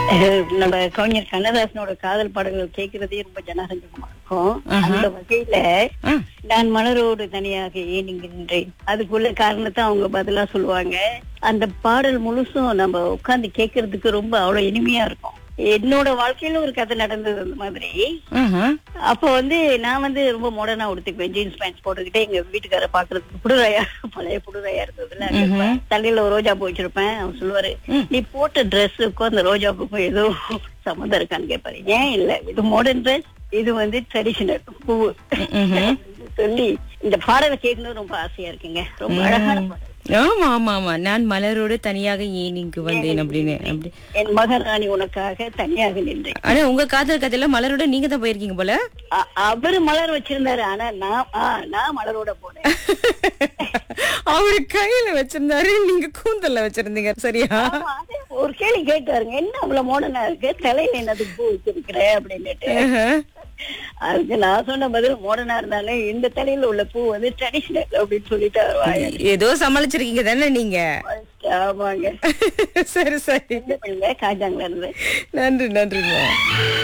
அஹ் நம்ம கவிஞர் கண்ணதாசனோட காதல் பாடல்கள் கேட்கறதே ரொம்ப ஜனரஞ்சகமா இருக்கும் அந்த வகையில ஆ, நான் மலரோடு தனியாக ஏன் இங்கு நின்றேன் அதுக்குள்ள காரணத்தை அவங்க பதிலா சொல்லுவாங்க அந்த பாடல் முழுசும் நம்ம உட்கார்ந்து கேட்கறதுக்கு ரொம்ப அவ்வளவு இனிமையா இருக்கும் என்னோட வாழ்க்கையில ஒரு கதை நடந்தது அந்த மாதிரி ஆஹா. அப்போ வந்து நான் வந்து ரொம்ப மாடர்னா உடுத்துக்குவேன் ஜீன்ஸ் பேண்ட் போட்டுக்கிட்டு எங்க வீட்டுக்கார பாக்குறதுக்கு புடுராயா பழைய புடுராயா இருந்ததுல அங்க தலையில ஒரு ரோஜா பூ வச்சிருப்பேன் அவர் சொல்லுவாரு நீ போட்ட ட்ரெஸ்ஸுக்கும் அந்த ரோஜா பூக்கும் ஏதோ சம்மந்தம் இருக்கான்னு கேட்பாரு ஏன் இல்ல இது மாடர்ன் ட்ரெஸ் இது வந்து ட்ரெடிஷனல் பூ சொல்லி இந்த பாடலை கேட்கணும் ரொம்ப ஆசையா இருக்குங்க ரொம்ப அழகான பாடல் ஆமா ஆமா ஆமா நான் மலரோடு தனியாக ஏன் இங்கு வந்தேன் அப்படின்னு அப்படி என் மகாராணி உனக்காக தனியாக நின்றேன் ஆனா உங்க காதல் கதையில மலரோட நீங்க தான் போயிருக்கீங்க போல அ- அவரு மலர் வச்சிருந்தாரு ஆனா நான் ஆ, நான் மலரோட போனேன் அவரு கையில வச்சிருந்தாரு நீங்க கூந்தல்ல வச்சிருந்தீங்க சரியா ஆமா, அதே ஒரு கேள்வி கேட்டாருங்க என்ன அவ்வளவு மோடனா இருக்கு தலையில என்னது பூ வச்சிருக்கிற அப்படின்னுட்டு ஆஹா. அதுக்கு நான் சொன்ன பதில் மோடனா இருந்தாலும் இந்த தலையில உள்ள பூ வந்து ட்ரெடிஷனல் அப்படின்னு சொல்லிட்டு அவர் வாயாடி. ஏதோ சமாளிச்சிருக்கீங்க தானே நீங்க ஆமாங்க சரி சரி என்ன பண்ணுங்க காஞ்சாங்கல இருந்து நன்றி நன்றிங்க